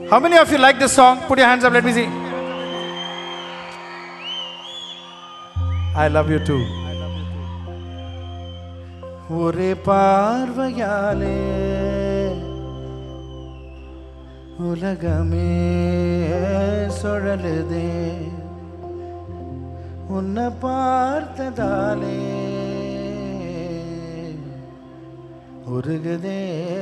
How many of you like this song? Put your hands up, let me see. I love you too. ஒரே பார்வையாலே உலகமே சுழலுதே உன்னை பார்த்ததாலே உருகுதே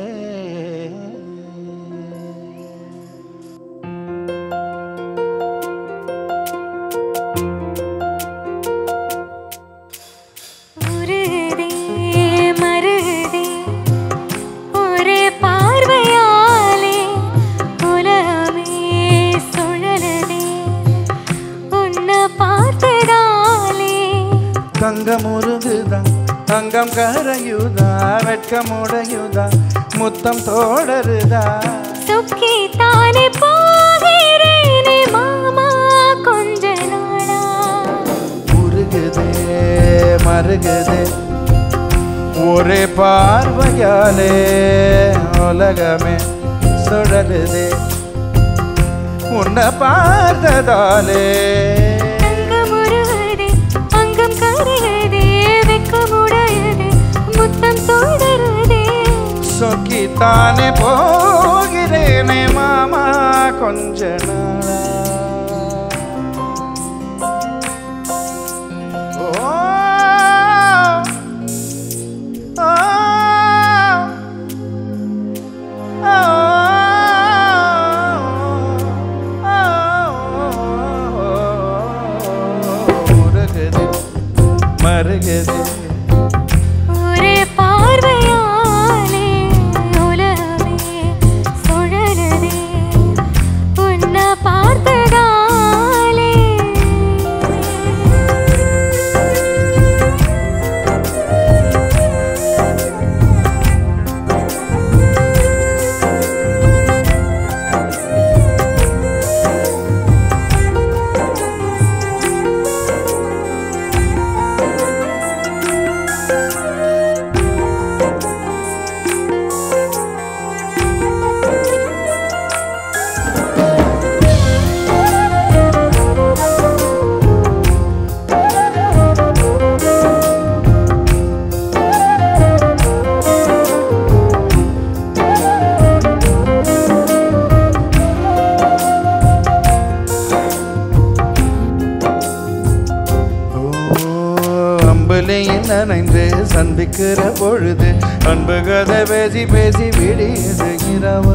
உருகுதே, மருகுதே, ஒரே பார்வையாலே உலகமே சுழலுதே, உன்னை பார்த்ததாலே தங்கம் உருகுதா தங்கம் கரையுதா வெட்கமுடையுதா முத்தம் தோடருதா சொக்கி தானே போகிறேனே மாமா கொஞ்ச நாளா உருகுதே மருகுதே ஒரே பார்வையாலே உலகமே சுழலுதே உன்னை பார்த்ததாலே தங்கம் உருகுதே, அங்கம் கரையுதே, வெட்கமுடையுதே, முத்தம் தொடருதே சொக்கித்தானே போகிறேனே மாமா கொஞ்ச நாளா ஓ, ஓ, உருகுது மருகுது ஒரே பார்வையாலே உலகமே சுழலுதே உன்னை பார்த்ததாலே ஓ, அம்புலையில் நனைந்து சந்திக்கிற பொழுது அன்பு கதை பேசி பேசி விடியுது இரவு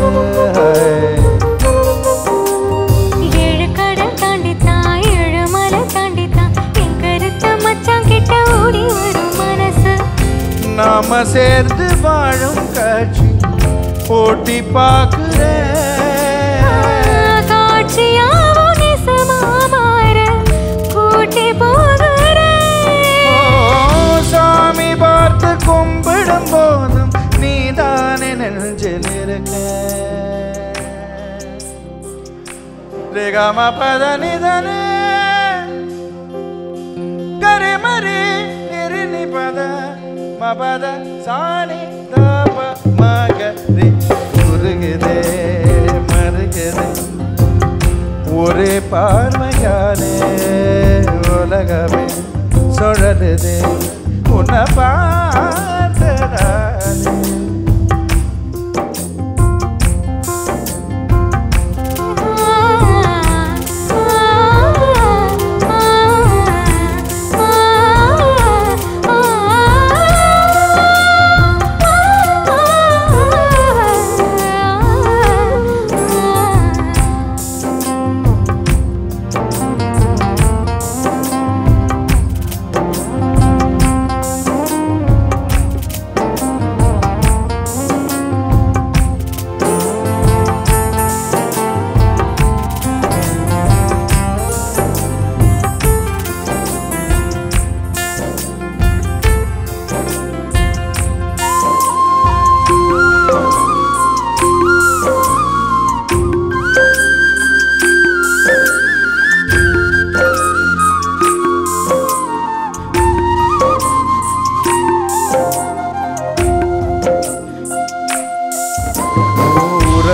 ஏழு கடல் தாண்டித்தான் ஏழு மலை தாண்டித்தான் என் கருத்த மச்சான் கிட்ட ஓடி வரும் மனசு நாம சேர்ந்து வாழும் காட்சி போட்டி பார்க்கிறேன் காட்சியாவும் நெசமா மாற கூட்டி போகிறேன் ஓ, சாமி பார்த்து கும்பிடும் போதும் நீதானே நெஞ்சில் இருக்க ரேகாமா பத நிதனே கரி மரி நிரி நி பத மபத சாணி தப மகரி உருகுதே மருகுதே ஒரே பார்வையாலே உலகமே சுழலுதே உன்னை பார்த்ததாலே ஆ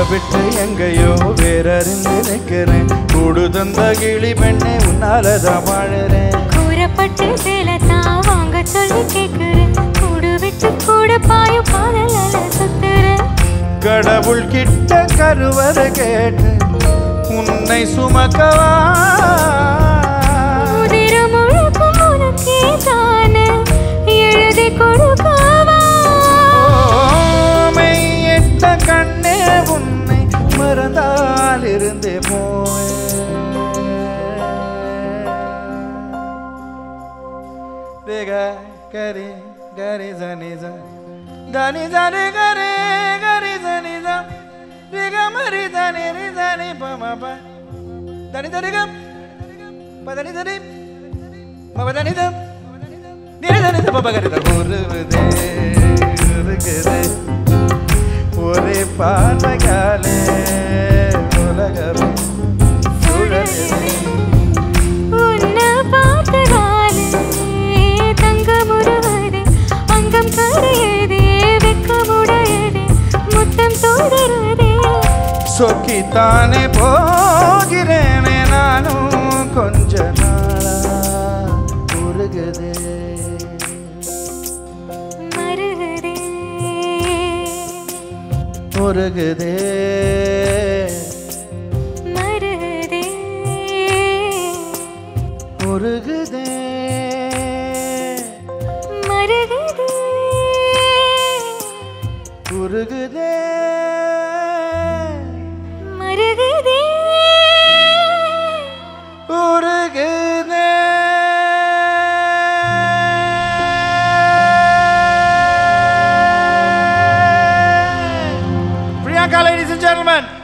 விட்டு எங்கேயோ வேறறிந்து நிற்கிறேன் கூடு தந்த கிளி பெண்ணே உன்னாலதான் வாழறேன் கூறப்பட்டு சேலத்தான் வாங்க சொல்லி கேக்குறேன் கூடு விட்டு கூட பாயும் காதல் அல சுத்துறேன் கடவுள் கிட்ட கருவறை கேட்டு உன்னை சுமக்கவா உதிரம் முழுக்கும் உனக்கே தானே எழுதி கொடுக்கவா மெய்யிட்ட கண்ணே உன்னை மறந்தால் இருந்தே போவேன் ரேக கரி கரி சனி ச தனி சனி கரி கரி சனி ச ரேக மரி தனி ரி சனி ப ம ப தனி தனி க ப தனி தனி ம ப தனி த நிரி தனி த ப ப கரி த உருவுதே உருகுதே ஒரே பார்வையாலே உலகமே சுழலுதே உன்னை பார்த்ததாலே தங்கமுறுவதே, அங்கம் கரையுதே, வெட்கமுடையதே, முத்தம் தொடருதே. சொக்கித்தானே போகிறேனே நானும் கொஞ்ச நாளா உருகுதே மருகுதே, உருகுதே மருகுதே, உருகுதே மருகுதே. உருகுதே மருகுதே. உருகுதே பிரியங்கா ladies and gentlemen